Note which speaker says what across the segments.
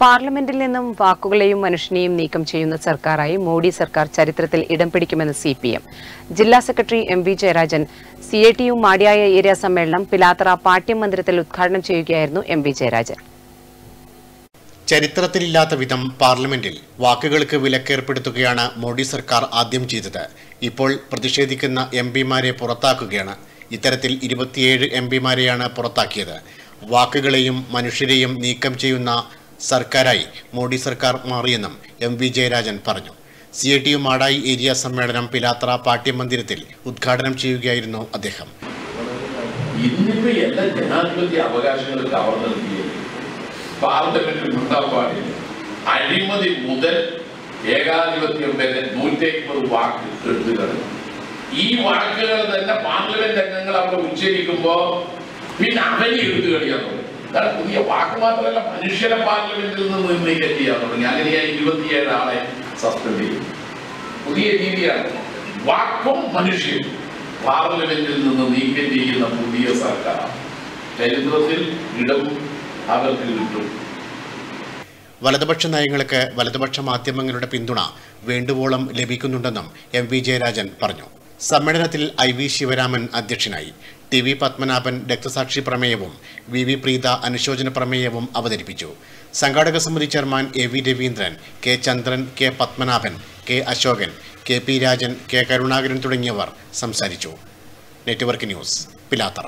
Speaker 1: പാർലമെന്റിൽ നിന്നും വാക്കുകളെയും മനുഷ്യനെയും നീക്കം ചെയ്യുന്ന സർക്കാരായി മോഡി സർക്കാർ ചരിത്രത്തിൽ ഇടം പിടിക്കുമെന്ന് സി പി എം ജില്ലാ secretary M V Jayarajan C I T U മാടിയായ ഏരിയ സമ്മേളനം പിലാത്തറ പാട്യം മന്ദിരത്തിൽ ഉദ്ഘാടനം ചെയ്യുകയായിരുന്നു എം വി ജയരാജൻ
Speaker 2: ചരിത്രത്തിലില്ലാത്ത വിധം പാർലമെന്റിൽ വാക്കുകൾക്ക് വിലക്കേർപ്പെടുത്തുകയാണ് മോഡി സർക്കാർ ആദ്യം ചെയ്തത് ഇപ്പോൾ പ്രതിഷേധിക്കുന്ന എം പിമാരെ പുറത്താക്കുകയാണ് ഇത്തരത്തിൽ ഇരുപത്തിയേഴ് എം പിമാരെയാണ് പുറത്താക്കിയത് വാക്കുകളെയും മനുഷ്യരെയും നീക്കം ചെയ്യുന്ന സർക്കാരായി മോഡി സർക്കാർ മാറിയെന്നും എം വി ജയരാജൻ പറഞ്ഞു C I T U Madayi area സമ്മേളനം പിലാത്ര പാട്യമന്ദിരത്തിൽ ഉദ്ഘാടനം ചെയ്യുകയായിരുന്നു അദ്ദേഹം
Speaker 3: ഇന്നിപ്പോ എല്ലാ ജനാധിപത്യ അവകാശങ്ങളും കവർന്നു നിർത്തിയത് പാർലമെന്റിൽ ഉണ്ടാൻ പാടില്ല അഴിമതി മുതൽ ഏകാധിപത്യം വരെ നൂറ്റമ്പത് വാക്ക് എടുത്തു കളഞ്ഞു ഈ വാക്കുകൾ തന്നെ പാർലമെന്റ് അംഗങ്ങൾ അവിടെ ഉച്ചരിക്കുമ്പോ പിന്നെ അവനെ എടുത്തു കളിയാൻ തുടങ്ങി അതാണ് പുതിയ വാക്ക് മാത്രമല്ല മനുഷ്യരെ പാർലമെന്റിൽ നിന്ന് നീക്കം ചെയ്യാൻ തുടങ്ങി അങ്ങനെയായി ഇരുപത്തിയേഴ് ആളെ സസ്പെൻഡ് ചെയ്തു പുതിയ രീതിയാണ് വാക്കും മനുഷ്യരും പാർലമെന്റിൽ നിന്ന് നീക്കം ചെയ്യുന്ന പുതിയ സർക്കാർ ചരിത്രത്തിൽ ഇടം അവർക്ക് കിട്ടും
Speaker 2: വലതുപക്ഷ നയങ്ങൾക്ക് വലതുപക്ഷ മാധ്യമങ്ങളുടെ പിന്തുണ വേണ്ടുവോളം ലഭിക്കുന്നുണ്ടെന്നും എം വി ജയരാജൻ പറഞ്ഞു സമ്മേളനത്തിൽ ഐ വി ശിവരാമൻ അധ്യക്ഷനായി ടി വി പത്മനാഭൻ രക്തസാക്ഷി പ്രമേയവും വി വി പ്രീത അനുശോചന പ്രമേയവും അവതരിപ്പിച്ചു സംഘാടക സമിതി chairman A V Raveendran K Chandran K Padmanabhan K Ashokan K P Rajan K Karunakaran തുടങ്ങിയവർ സംസാരിച്ചു നെറ്റ്വർക്ക് ന്യൂസ് പിലാത്തറ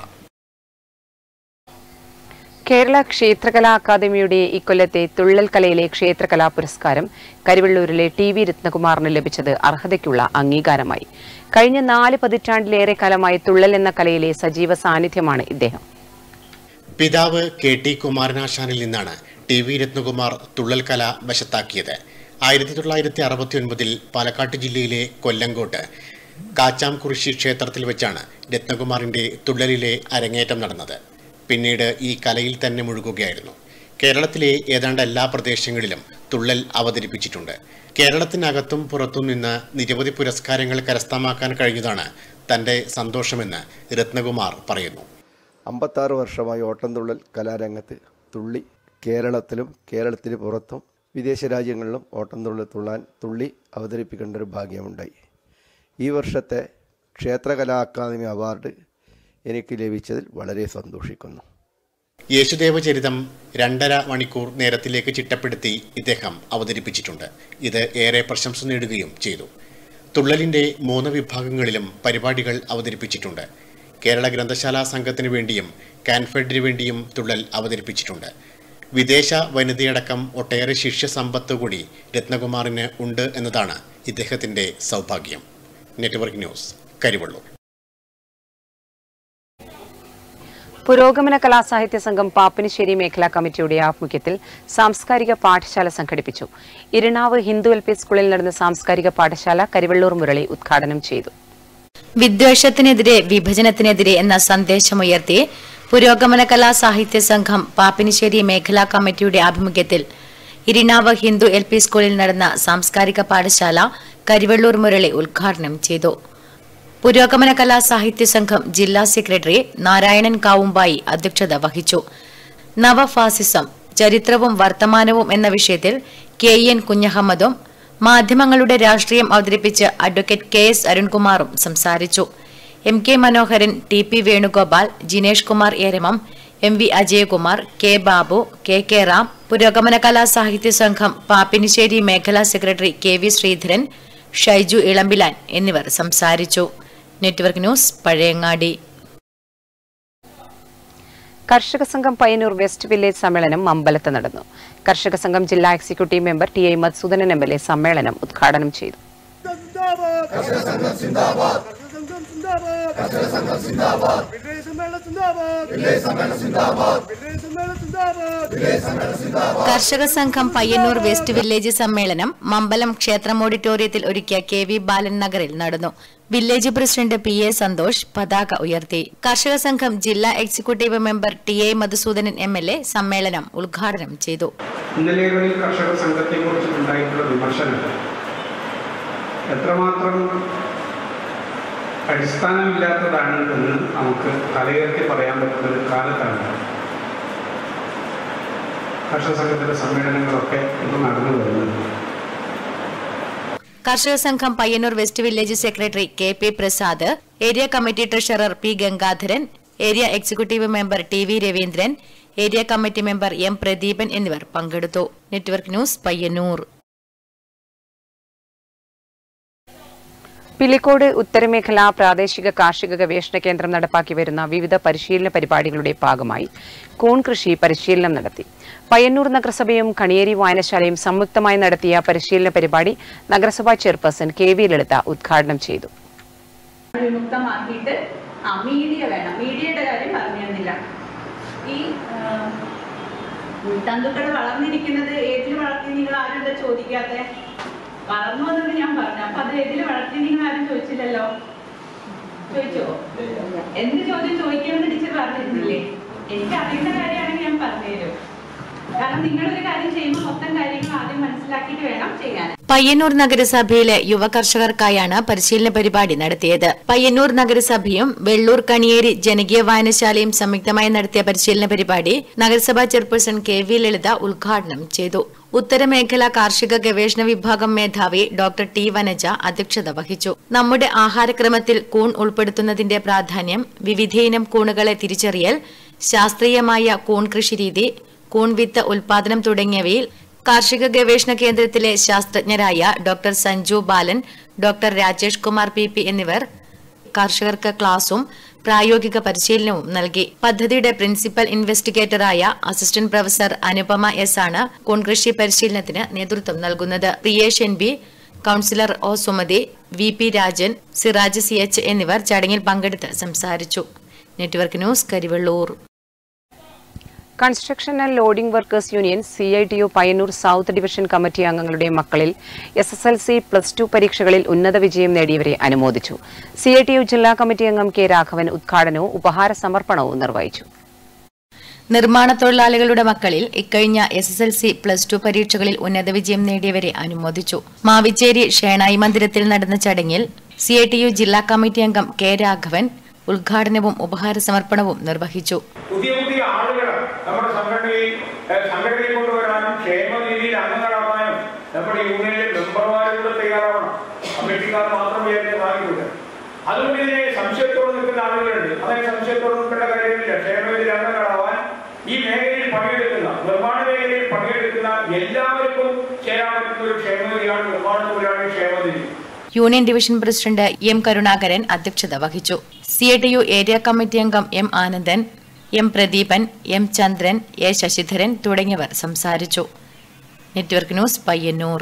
Speaker 1: കേരള ക്ഷേത്രകലാ അക്കാദമിയുടെ ഇക്കൊല്ലത്തെ തുള്ളൽ കലയിലെ ക്ഷേത്രകലാ പുരസ്കാരം കരിവള്ളൂരിലെ ടി വി രത്നകുമാറിന് ലഭിച്ചത് അർഹതയ്ക്കുള്ള അംഗീകാരമായി കഴിഞ്ഞ നാല് പതിറ്റാണ്ടിലേറെ കാലമായി തുള്ളൽ എന്ന കലയിലെ സജീവ സാന്നിധ്യമാണ് ഇദ്ദേഹം
Speaker 2: പിതാവ് കെ ടി കുമാരനാശാനിൽ നിന്നാണ് ടി വി രത്നകുമാർ തുള്ളൽ കല വശത്താക്കിയത് ആയിരത്തി തൊള്ളായിരത്തി അറുപത്തി ഒൻപതിൽ പാലക്കാട് ജില്ലയിലെ കൊല്ലങ്കോട്ട് കാച്ചാംകുറിശി ക്ഷേത്രത്തിൽ വെച്ചാണ് രത്നകുമാറിന്റെ തുള്ളലിലെ അരങ്ങേറ്റം നടന്നത് പിന്നീട് ഈ കലയിൽ തന്നെ മുഴുകുകയായിരുന്നു കേരളത്തിലെ ഏതാണ്ട് എല്ലാ പ്രദേശങ്ങളിലും തുള്ളൽ അവതരിപ്പിച്ചിട്ടുണ്ട് കേരളത്തിനകത്തും പുറത്തും നിന്ന് നിരവധി പുരസ്കാരങ്ങൾ കരസ്ഥമാക്കാൻ കഴിഞ്ഞതാണ് തന്റെ സന്തോഷമെന്ന് രത്നകുമാർ പറയുന്നു
Speaker 4: അമ്പത്താറ് വർഷമായി ഓട്ടംതുള്ളൽ കലാരംഗത്ത് തുള്ളി കേരളത്തിലും കേരളത്തിന് പുറത്തും വിദേശ രാജ്യങ്ങളിലും ഓട്ടംതുള്ളൽ തുള്ളാൻ തുള്ളി അവതരിപ്പിക്കേണ്ട ഒരു ഭാഗ്യമുണ്ടായി ഈ വർഷത്തെ ക്ഷേത്രകലാ അക്കാദമി അവാർഡ് എനിക്ക് ലഭിച്ചതിൽ വളരെ സന്തോഷിക്കുന്നു
Speaker 2: യേശുദേവ ചരിതം രണ്ടര മണിക്കൂർ നേരത്തിലേക്ക് ചിട്ടപ്പെടുത്തി ഇദ്ദേഹം അവതരിപ്പിച്ചിട്ടുണ്ട് ഇത് ഏറെ പ്രശംസ നേടുകയും ചെയ്തു തുള്ളലിന്റെ മൂന്ന് വിഭാഗങ്ങളിലും പരിപാടികൾ അവതരിപ്പിച്ചിട്ടുണ്ട് കേരള ഗ്രന്ഥശാല സംഘത്തിന് വേണ്ടിയും കാൻഫെഡിന് വേണ്ടിയും തുള്ളൽ അവതരിപ്പിച്ചിട്ടുണ്ട് വിദേശ വനിതയടക്കം ഒട്ടേറെ ശിഷ്യസമ്പത്ത് കൂടി രത്നകുമാറിന് ഉണ്ട് എന്നതാണ് ഇദ്ദേഹത്തിന്റെ സൗഭാഗ്യം നെറ്റ്വർക്ക് ന്യൂസ് കരിവള്ളൂർ
Speaker 1: പുരോഗമന കലാസാഹിത്യ സംഘം പാപ്പിനിശ്ശേരി മേഖലാ കമ്മിറ്റിയുടെ ആഭിമുഖ്യത്തിൽ സാംസ്കാരിക പാഠശാല സംഘടിപ്പിച്ചു ഇരിണാവ് ഹിന്ദു എൽ പി സ്കൂളിൽ നടന്ന സാംസ്കാരിക പാഠശാല കരിവള്ളൂർ മുരളി ഉദ്ഘാടനം ചെയ്തു
Speaker 5: വിദ്വേഷത്തിനെതിരെ വിഭജനത്തിനെതിരെ എന്ന സന്ദേശമുയർത്തി പുരോഗമന കലാ സാഹിത്യ സംഘം പാപ്പിനിശ്ശേരി മേഖലാ കമ്മിറ്റിയുടെ ആഭിമുഖ്യത്തിൽ ഇരിണാവ് ഹിന്ദു എൽ പി സ്കൂളിൽ നടന്ന സാംസ്കാരിക പാഠശാല കരിവള്ളൂർ മുരളി ഉദ്ഘാടനം ചെയ്തു പുരോഗമന കലാ സാഹിത്യ സംഘം ജില്ലാ സെക്രട്ടറി നാരായണൻ കാവുമ്പായി അധ്യക്ഷത വഹിച്ചു നവഫാസിസം ചരിത്രവും വർത്തമാനവും എന്ന വിഷയത്തിൽ കെ എൻ കുഞ്ഞഹമ്മദും മാധ്യമങ്ങളുടെ രാഷ്ട്രീയം അവതരിപ്പിച്ച് അഡ്വക്കേറ്റ് കെ എസ് അരുൺകുമാറും സംസാരിച്ചു M K Manoharan T P Venugopal Jinesh Kumar Eramam M V Ajayakumar K Babu K K Ram Purogamana Kala Sahitya Sangham Pappinisseri മേഖലാ secretary K V Sreedharan Shaiju Elambilan എന്നിവർ സംസാരിച്ചു നെറ്റ്വർക്ക് ന്യൂസ് പഴയങ്ങാടി
Speaker 1: കർഷക സംഘം പയ്യന്നൂർ വെസ്റ്റ് വില്ലേജ് സമ്മേളനം മമ്പലത്ത് നടന്നു കർഷക സംഘം ജില്ലാ executive member T I Madhusoodanan M L A സമ്മേളനം ഉദ്ഘാടനം ചെയ്തു
Speaker 5: കർഷക സംഘം പയ്യന്നൂർ വെസ്റ്റ് വില്ലേജ് സമ്മേളനം മമ്പലം ക്ഷേത്രം ഓഡിറ്റോറിയത്തിൽ ഒരുക്കിയ കെ വി ബാലൻ നഗറിൽ നടന്നു village president P A Santhosh പതാക ഉയർത്തി കർഷക സംഘം ജില്ലാ executive member T A Madhusoodanan M L A സമ്മേളനം ഉദ്ഘാടനം ചെയ്തു
Speaker 6: ഇന്നലെകളിൽ കർഷക സംഘത്തെക്കുറിച്ച് ഉണ്ടായിട്ടുള്ള വിമർശനം എത്രമാത്രം അടിസ്ഥാനമില്ലാത്തതാണ് എന്ന് നമുക്ക് തലയുയർത്തി പറയാൻ പറ്റുന്ന ഒരു കാലത്താണ് കർഷക സംഘത്തിൻ്റെ സമ്മേളനങ്ങളൊക്കെ
Speaker 5: Karshaka Sangham Payyanur west village secretary K P Prasad area committee treasurer P Gangadharan area executive member T V Raveendran area committee member M Pradeepan എന്നിവർ പങ്കെടുത്തു നെറ്റ്വർക്ക് ന്യൂസ് പയ്യന്നൂർ
Speaker 1: പിലിക്കോട് ഉത്തരമേഖല പ്രാദേശിക കാർഷിക ഗവേഷണ കേന്ദ്രം നടപ്പാക്കി വരുന്ന വിവിധ പരിശീലന പരിപാടികളുടെ ഭാഗമായി കൂൺ കൃഷി പരിശീലനം നടത്തി പയ്യന്നൂർ നഗരസഭയും കണിയേരി വായനശാലയും സംയുക്തമായി നടത്തിയ പരിശീലന പരിപാടി നഗരസഭാ ചെയർപേഴ്സൺ കെ വി ലളിത ഉദ്ഘാടനം ചെയ്തു
Speaker 7: വിമുക്തമാക്കിയിട്ട് ആ മീഡിയ വേണം മീഡിയയുടെ കാര്യം പറഞ്ഞു തന്നില്ല ഈ ആ, തന്തുക്കൾ വളർന്നിരിക്കുന്നത് ഏതിൽ വളർത്തി നിങ്ങൾ ആരും എന്താ ചോദിക്കാത്തെ വളർന്നു എന്നത് ഞാൻ പറഞ്ഞു അപ്പൊ അത് ഏതിൽ വളർത്തി നിങ്ങൾ ആരും ചോദിച്ചില്ലല്ലോ ചോദിച്ചോ എന്ത് ചോദ്യം ചോദിക്കുമെന്ന് ടീച്ചർ പറഞ്ഞിരുന്നില്ലേ എനിക്ക് അറിയുന്ന കാര്യമാണെങ്കിൽ ഞാൻ പറഞ്ഞുതരും കാരണം നിങ്ങളൊരു കാര്യം ചെയ്യുമ്പോൾ മൊത്തം കാര്യങ്ങൾ ആദ്യം മനസ്സിലാക്കിയിട്ട് വേണം ചെയ്യാൻ
Speaker 5: പയ്യന്നൂർ നഗരസഭയിലെ യുവ കർഷകർക്കായാണ് പരിശീലന പരിപാടി നടത്തിയത് പയ്യന്നൂർ നഗരസഭയും വെള്ളൂർ കണിയേരി ജനകീയ വായനശാലയും സംയുക്തമായി നടത്തിയ പരിശീലന പരിപാടി നഗരസഭാ ചെയർപേഴ്സൺ കെ വി ലളിത ഉദ്ഘാടനം ചെയ്തു ഉത്തരമേഖല കാർഷിക ഗവേഷണ വിഭാഗം മേധാവി ഡോക്ടർ ടി വനജ അധ്യക്ഷത വഹിച്ചു നമ്മുടെ ആഹാരക്രമത്തിൽ കൂൺ ഉൾപ്പെടുത്തുന്നതിന്റെ പ്രാധാന്യം വിവിധയിനം കൂണുകളെ തിരിച്ചറിയൽ ശാസ്ത്രീയമായ കൂൺ കൃഷിരീതി കൂൺ വിത്ത് ഉൽപാദനം തുടങ്ങിയവയിൽ കാർഷിക ഗവേഷണ കേന്ദ്രത്തിലെ ശാസ്ത്രജ്ഞരായ doctor Sanju Balan doctor Rajesh Kumar P P എന്നിവർ കർഷകർക്ക് ക്ലാസും പ്രായോഗിക പരിശീലനവും നൽകി പദ്ധതിയുടെ പ്രിൻസിപ്പൽ ഇൻവെസ്റ്റിഗേറ്ററായ അസിസ്റ്റന്റ് പ്രൊഫസർ അനുപമ എസ് ആണ് കൂൺകൃഷി പരിശീലനത്തിന് നേതൃത്വം നൽകുന്നത് Priyesh N B councillor O Sumathi V P Rajan Siraj C H എന്നിവർ ചടങ്ങിൽ പങ്കെടുത്ത് സംസാരിച്ചു network news Karivellur
Speaker 1: construction and loading workers union C I T U Payyanur south division committee അംഗങ്ങളുടെ മക്കളിൽ S S L C plus two പരീക്ഷകളിൽ ഉന്നത വിജയം നേടിയവരെ അനുമോദിച്ചു സി ഐ ടി യു ജില്ലാ കമ്മിറ്റി അംഗം കെ രാഘവൻ ഉദ്ഘാടനവും ഉപഹാര സമർപ്പണവും നിർവഹിച്ചു
Speaker 5: നിർമ്മാണ തൊഴിലാളികളുടെ മക്കളിൽ ഇക്കഴിഞ്ഞ S S L C plus two പരീക്ഷകളിൽ ഉന്നത വിജയം നേടിയവരെ അനുമോദിച്ചു മാവിച്ചേരി ഷേണായി മന്ദിരത്തിൽ നടന്ന ചടങ്ങിൽ സി ഐ ടി യു ജില്ലാ കമ്മിറ്റി അംഗം കെ രാഘവൻ ഉദ്ഘാടനവും ഉപഹാര സമർപ്പണവും നിർവഹിച്ചു
Speaker 6: പുതിയ പുതിയ ആളുകൾ നമ്മുടെ സംഘടനയിൽ ഏഹ്, സംഘടനയിൽ കൊണ്ടുവരാനും ക്ഷേമനിധിയിൽ അംഗങ്ങളാവാനും നമ്മുടെ യൂണിയനിലെ മെമ്പർമാരോട് തയ്യാറാവണം കമ്മിറ്റിക്കാർ മാത്രം വിചാരിച്ച് മാറിയില്ല അതുകൊണ്ട് ഇതിനെ സംശയത്തോടെ നിൽക്കുന്ന ആളുകളുണ്ട് അങ്ങനെ സംശയത്തോടെ നിൽക്കേണ്ട കാര്യമില്ല ക്ഷേമനിധിയിൽ അംഗങ്ങളാവാൻ ഈ മേഖലയിൽ പണിയെടുക്കുന്ന നിർമ്മാണ മേഖലയിൽ പണിയെടുക്കുന്ന എല്ലാവർക്കും ചേരാൻ പറ്റുന്ന ഒരു ക്ഷേമനിധിയാണ് നിർമ്മാണ തൊഴിലാളി ക്ഷേമനിധി
Speaker 5: union division president M Karunakaran അധ്യക്ഷത വഹിച്ചു C I T U area committee അംഗം M Anandan M Pradeepan M Chandran A Sasidharan തുടങ്ങിയവർ സംസാരിച്ചു network news Payyanur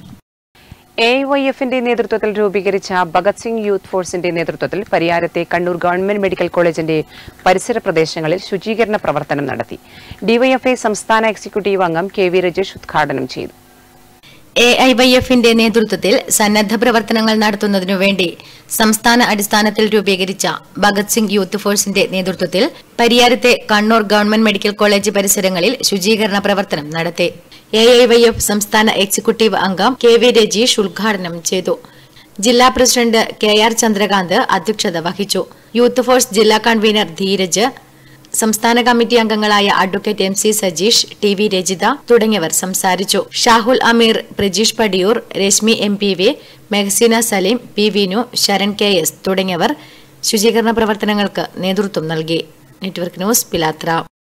Speaker 1: A Y എഫിന്റെ നേതൃത്വത്തിൽ രൂപീകരിച്ച ഭഗത് സിംഗ് യൂത്ത് ഫോഴ്സിന്റെ നേതൃത്വത്തിൽ പരിയാരത്തെ കണ്ണൂർ ഗവൺമെന്റ് മെഡിക്കൽ കോളേജിന്റെ പരിസര പ്രദേശങ്ങളിൽ ശുചീകരണ പ്രവർത്തനം നടത്തി ഡിവൈഎഫ്ഐ സംസ്ഥാന എക്സിക്യൂട്ടീവ് അംഗം കെ വി രജേഷ് ഉദ്ഘാടനം ചെയ്തു
Speaker 5: എ ഐ വൈ എഫിന്റെ നേതൃത്വത്തിൽ സന്നദ്ധ പ്രവർത്തനങ്ങൾ നടത്തുന്നതിനു വേണ്ടി സംസ്ഥാന അടിസ്ഥാനത്തിൽ രൂപീകരിച്ച ഭഗത് സിംഗ് യൂത്ത് ഫോഴ്സിന്റെ നേതൃത്വത്തിൽ പരിയാരത്തെ കണ്ണൂർ ഗവൺമെന്റ് മെഡിക്കൽ കോളേജ് പരിസരങ്ങളിൽ ശുചീകരണ പ്രവർത്തനം നടത്തി എ ഐ വൈ എഫ് സംസ്ഥാന എക്സിക്യൂട്ടീവ് അംഗം കെ വി രജീഷ് ഉദ്ഘാടനം ചെയ്തു ജില്ലാ പ്രസിഡന്റ് കെ ആർ ചന്ദ്രകാന്ത് അധ്യക്ഷത വഹിച്ചു യൂത്ത് ഫോഴ്സ് ജില്ലാ കൺവീനർ ധീരജ് സംസ്ഥാന കമ്മിറ്റി അംഗങ്ങളായ advocate M C Sajeesh T V Rajitha തുടങ്ങിയവർ സംസാരിച്ചു Shahul Ameer Prajeesh Padiyoor Reshmi M P V Mehasina Saleem P Vinu Sharan K S തുടങ്ങിയവർ ശുചീകരണ പ്രവർത്തനങ്ങൾക്ക് നേതൃത്വം നൽകി നെറ്റ്വർക്ക് ന്യൂസ് പിലാത്ര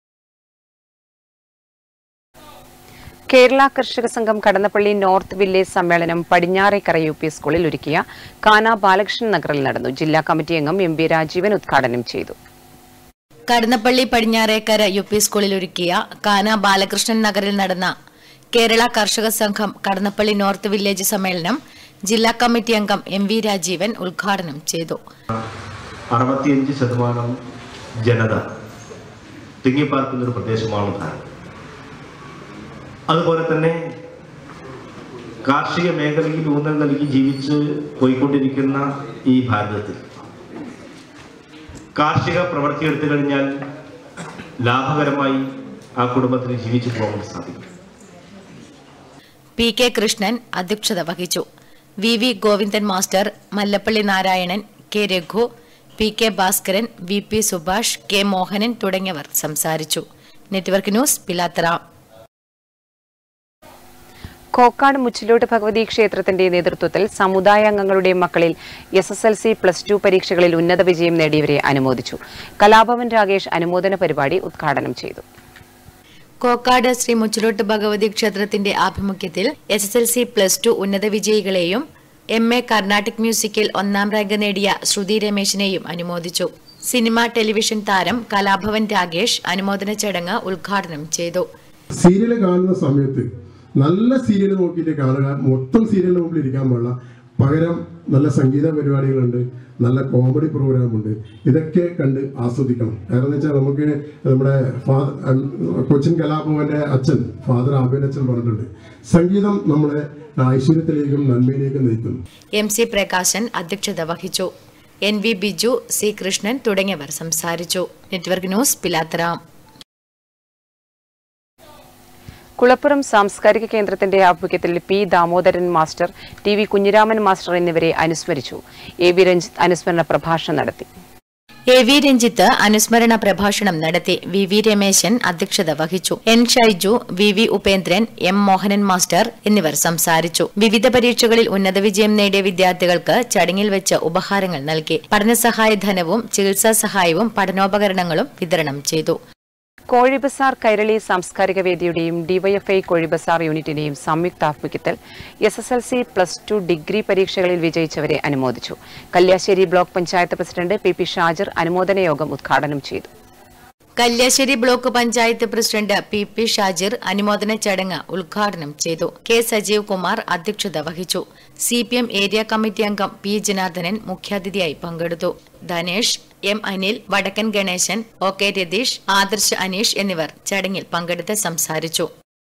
Speaker 1: കേരള കർഷക സംഘം കടന്നപ്പള്ളി നോർത്ത് വില്ലേജ് സമ്മേളനം പടിഞ്ഞാറേക്കര യു പി സ്കൂളിൽ ഒരുക്കിയ കാന ബാലകൃഷ്ണൻ നഗറിൽ നടന്നു ജില്ലാ കമ്മിറ്റി അംഗം എം വി രാജീവൻ ഉദ്ഘാടനം ചെയ്തു
Speaker 5: കടന്നപ്പള്ളി പടിഞ്ഞാറേക്കര യു പി സ്കൂളിൽ ഒരുക്കിയ കാന ബാലകൃഷ്ണൻ നഗറിൽ നടന്ന കേരള കർഷക സംഘം കടന്നപ്പള്ളി നോർത്ത് വില്ലേജ് സമ്മേളനം ജില്ലാ കമ്മിറ്റി അംഗം എം വി രാജീവൻ ഉദ്ഘാടനം ചെയ്തു
Speaker 8: അറുപത്തിയഞ്ച് ശതമാനം ജനത തിങ്ങിപ്പാർക്കുന്ന ഒരു പ്രദേശമാണ് ഭാരതം അതുപോലെ തന്നെ കാർഷിക മേഖലയിൽ ഊന്നൽ നൽകി ജീവിച്ച് പോയിക്കൊണ്ടിരിക്കുന്ന ഈ ഭാരതത്തിൽ കാർഷിക പ്രവൃത്തി എടുത്തു കഴിഞ്ഞാൽ ലാഭകരമായി ആ കുടുംബത്തിന് ജീവിച്ചു പോകാൻ സാധിക്കും
Speaker 5: പി കെ കൃഷ്ണൻ അധ്യക്ഷത വഹിച്ചു V V Govindan master Mallappally Narayanan K Raghu P K Bhaskaran V P Subhash K Mohanan തുടങ്ങിയവർ സംസാരിച്ചു നെറ്റ്വർക്ക് ന്യൂസ് പിലാത്തറ
Speaker 1: കോക്കാട് മുച്ചിലോട്ട് ഭഗവതി ക്ഷേത്രത്തിന്റെ നേതൃത്വത്തിൽ സമുദായ അംഗങ്ങളുടെ മക്കളിൽ S S L C plus two പരീക്ഷകളിൽ ഉന്നത വിജയം നേടിയവരെ അനുമോദിച്ചു കലാഭവൻ രാകേഷ് അനുമോദന പരിപാടി ഉദ്ഘാടനം ചെയ്തു
Speaker 5: കോക്കാട് ശ്രീ മുച്ചിലോട്ട് ഭഗവതി ക്ഷേത്രത്തിന്റെ ആഭിമുഖ്യത്തിൽ S S L C plus two ഉന്നത വിജയികളെയും എം എ കർണാട്ടിക് മ്യൂസിക്കിൽ ഒന്നാം റാങ്ക് നേടിയ ശ്രുതി രമേശിനെയും അനുമോദിച്ചു സിനിമ ടെലിവിഷൻ താരം കലാഭവൻ രാകേഷ് അനുമോദന ചടങ്ങ് ഉദ്ഘാടനം ചെയ്തു
Speaker 9: സീരിയൽ കാണുന്ന സമയത്ത് നല്ല സീരിയൽ നോക്കിയിട്ട് കാണുക മൊത്തം സീരിയലിന് മുമ്പിൽ ഇരിക്കാൻ പാടില്ല പകരം നല്ല സംഗീത പരിപാടികളുണ്ട് നല്ല കോമഡി പ്രോഗ്രാം ഉണ്ട് ഇതൊക്കെ കണ്ട് ആസ്വദിക്കണം കാരണം എന്ന് വെച്ചാൽ നമുക്ക് നമ്മുടെ ഫാദർ കൊച്ചിൻ കലാഭവന്റെ അച്ഛൻ ഫാദർ ആബേൻ അച്ഛൻ പറഞ്ഞിട്ടുണ്ട് സംഗീതം നമ്മളെ ഐശ്വര്യത്തിലേക്കും നന്മയിലേക്കും നയിക്കുന്നു
Speaker 5: എം സി പ്രകാശൻ അധ്യക്ഷത വഹിച്ചു N V Biju C Krishnan തുടങ്ങിയവർ സംസാരിച്ചു നെറ്റ്വർക്ക് ന്യൂസ് പിലാത്തറ
Speaker 1: കുളപ്പുറം സാംസ്കാരിക കേന്ദ്രത്തിന്റെ ആഭിമുഖ്യത്തിൽ P Damodaran master T V Kunhiraman master എന്നിവരെ അനുസ്മരിച്ചു എ വി രഞ്ജിത്ത് അനുസ്മരണ പ്രഭാഷണം നടത്തി
Speaker 5: എ വി രഞ്ജിത്ത് അനുസ്മരണ പ്രഭാഷണം നടത്തി വി വി രമേശൻ അധ്യക്ഷത വഹിച്ചു N Shaiju V V Upendran M Mohanan master എന്നിവർ സംസാരിച്ചു വിവിധ പരീക്ഷകളിൽ ഉന്നത വിജയം നേടിയ വിദ്യാർത്ഥികൾക്ക് ചടങ്ങിൽ വെച്ച് ഉപഹാരങ്ങൾ നൽകി പഠനസഹായ ധനവും ചികിത്സാ സഹായവും പഠനോപകരണങ്ങളും വിതരണം ചെയ്തു
Speaker 1: കോഴിബസാർ കൈരളി സാംസ്കാരിക വേദിയുടെയും ഡിവൈഎഫ്ഐ കോഴിബസാർ യൂണിറ്റിന്റെയും സംയുക്ത ആഭിമുഖ്യത്തിൽ S S L C plus two degree പരീക്ഷകളിൽ വിജയിച്ചവരെ അനുമോദിച്ചു Kalliasseri block panchayat president P P Shajar അനുമോദന യോഗം ഉദ്ഘാടനം ചെയ്തു
Speaker 5: Kalliasseri block panchayat president P P Shajir അനുമോദന ചടങ്ങ് ഉദ്ഘാടനം ചെയ്തു കെ സജീവ് കുമാർ അധ്യക്ഷത വഹിച്ചു C P M area committee അംഗം പി ജനാർദ്ദനൻ മുഖ്യാതിഥിയായി പങ്കെടുത്തു Dhanesh M Anil Vadakkan Ganeshan O K Ratheesh Adarsh Aneesh എന്നിവർ ചടങ്ങിൽ പങ്കെടുത്ത് സംസാരിച്ചു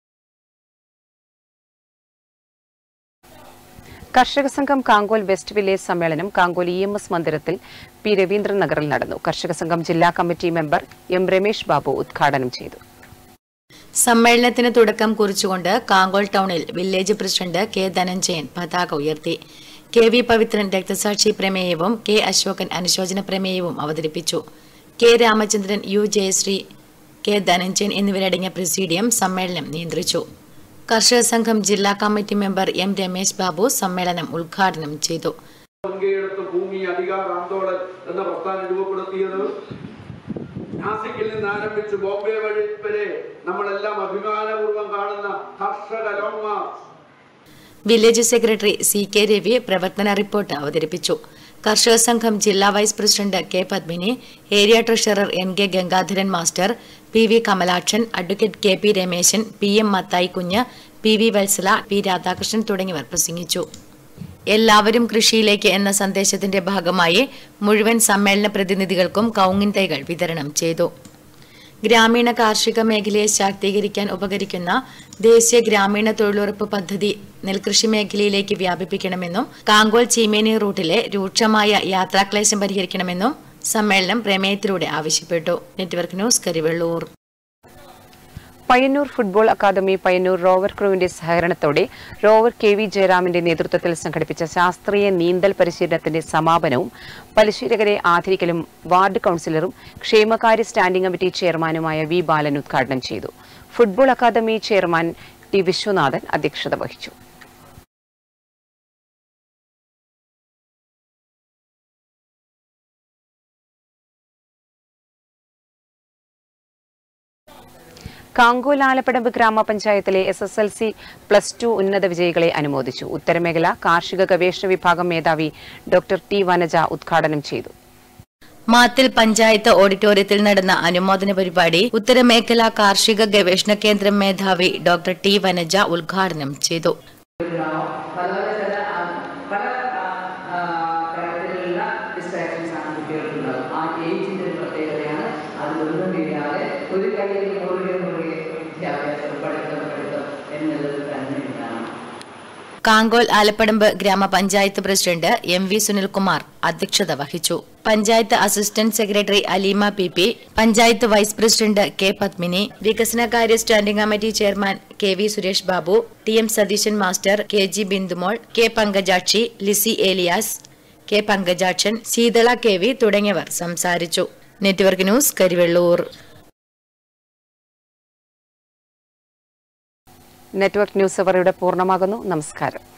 Speaker 1: കർഷക സംഘം കാങ്കോൽ വെസ്റ്റ് വില്ലേജ് സമ്മേളനം കാങ്കോൽ ഇ എം എസ് മന്ദിരത്തിൽ പി രവീന്ദ്രൻ നഗറിൽ നടന്നു കർഷക സംഘം ജില്ലാ committee member M Ramesh Babu ഉദ്ഘാടനം ചെയ്തു
Speaker 5: സമ്മേളനത്തിന് തുടക്കം കുറിച്ചുകൊണ്ട് കാങ്കോൾ ടൗണിൽ വില്ലേജ് പ്രസിഡന്റ് കെ ധനഞ്ജയൻ പതാക ഉയർത്തി കെ വി പവിത്രൻ രക്തസാക്ഷി പ്രമേയവും കെ അശോകൻ അനുശോചന പ്രമേയവും അവതരിപ്പിച്ചു K Ramachandran U Jayasree K Dhananjayan എന്നിവരടങ്ങിയ പ്രസിഡിയം സമ്മേളനം നിയന്ത്രിച്ചു കർഷക സംഘം ജില്ലാ committee member M Ramesh Babu സമ്മേളനം ഉദ്ഘാടനം ചെയ്തു
Speaker 10: പങ്കെടുത്ത് ഭൂമി അധികാർ ആന്തോളൻ എന്ന പ്രസ്ഥാനം രൂപപ്പെടുത്തിയത് നാസിക്കിൽ നിന്ന് ആരംഭിച്ച് ബോംബെ വഴി വരെ നമ്മളെല്ലാം അഭിമാനപൂർവ്വം കാണുന്ന കർഷക long march
Speaker 5: village secretary C K Ravi പ്രവർത്തന റിപ്പോർട്ട് അവതരിപ്പിച്ചു കർഷക സംഘം ജില്ലാ vice president K Padmini area treasurer N K Gangadharan master P V Kamalakshan advocate K P Rameshan P M Mathai Kunju P V Valsala P Radhakrishnan തുടങ്ങിയവർ പ്രസംഗിച്ചു എല്ലാവരും കൃഷിയിലേക്ക് എന്ന സന്ദേശത്തിന്റെ ഭാഗമായി മുഴുവൻ സമ്മേളന പ്രതിനിധികൾക്കും കൗങ്ങിൻ തൈകൾ വിതരണം ചെയ്തു ഗ്രാമീണ കാർഷിക മേഖലയെ ശാക്തീകരിക്കാൻ ഉപകരിക്കുന്ന ദേശീയ ഗ്രാമീണ തൊഴിലുറപ്പ് പദ്ധതി നെൽകൃഷി മേഖലയിലേക്ക് വ്യാപിപ്പിക്കണമെന്നും കാങ്കോൽ ചീമേനി റൂട്ടിലെ രൂക്ഷമായ യാത്രാക്ലേശം പരിഹരിക്കണമെന്നും സമ്മേളനം പ്രമേയത്തിലൂടെ ആവശ്യപ്പെട്ടു network news Karivellur
Speaker 1: Payyanur football academy Payyanur rover ക്രൂവിന്റെ സഹകരണത്തോടെ റോവർ കെ വി ജയറാമിന്റെ നേതൃത്വത്തിൽ സംഘടിപ്പിച്ച ശാസ്ത്രീയ നീന്തൽ പരിശീലനത്തിന്റെ സമാപനവും പരിശീലകരെ ആദരിക്കലും വാർഡ് കൌൺസിലറും ക്ഷേമകാര്യ സ്റ്റാൻഡിംഗ് കമ്മിറ്റി ചെയർമാനുമായ വി ബാലൻ ഉദ്ഘാടനം ചെയ്തു football academy chairman T Viswanathan അധ്യക്ഷത വഹിച്ചു കാങ്കോൽ ആലപ്പടമ്പ് ഗ്രാമപഞ്ചായത്തിലെ S S L C plus two ഉന്നത വിജയികളെ അനുമോദിച്ചു ഉത്തരമേഖല കാർഷിക ഗവേഷണ വിഭാഗം മേധാവി ഡോക്ടർ ടി വനജ ഉദ്ഘാടനം ചെയ്തു
Speaker 5: മാത്തിൽ പഞ്ചായത്ത് ഓഡിറ്റോറിയത്തിൽ നടന്ന അനുമോദന പരിപാടി ഉത്തരമേഖല കാർഷിക ഗവേഷണ കേന്ദ്രം മേധാവി ഡോക്ടർ ടി വനജ ഉദ്ഘാടനം ചെയ്തു
Speaker 11: പല ചില ആ, പല ആ, ആ, തരത്തിലുള്ള ഡിസ്ട്രാക്ഷൻസ് ആണ് കുട്ടികൾക്കുണ്ടാകും ആ ഏജിന്റെ ഒരു പ്രത്യേകതയാണ് അതിലൊന്നും വീഴാതെ ഒരു കയ്യിൽ മുറുകെ മുറുകെ വിദ്യാഭ്യാസം പഠിത്തം പഠിത്തം എന്നുള്ളത് തന്നെ ഉണ്ടാകണം
Speaker 5: കാങ്കോൽ ആലപ്പടമ്പ് ഗ്രാമപഞ്ചായത്ത് പ്രസിഡന്റ് എം വി സുനിൽകുമാർ അധ്യക്ഷത വഹിച്ചു panchayat assistant secretary Aleema P P panchayat vice president K Padmini വികസനകാര്യ standing committee chairman K V Suresh Babu T M Satheesan master K G Bindumol K Pankajakshi Lissy Elias K Pankajakshan Sheethala K V തുടങ്ങിയവർ സംസാരിച്ചു network news Karivellur
Speaker 1: network news അവരുടെ പൂർണ്ണമാകുന്നു നമസ്കാരം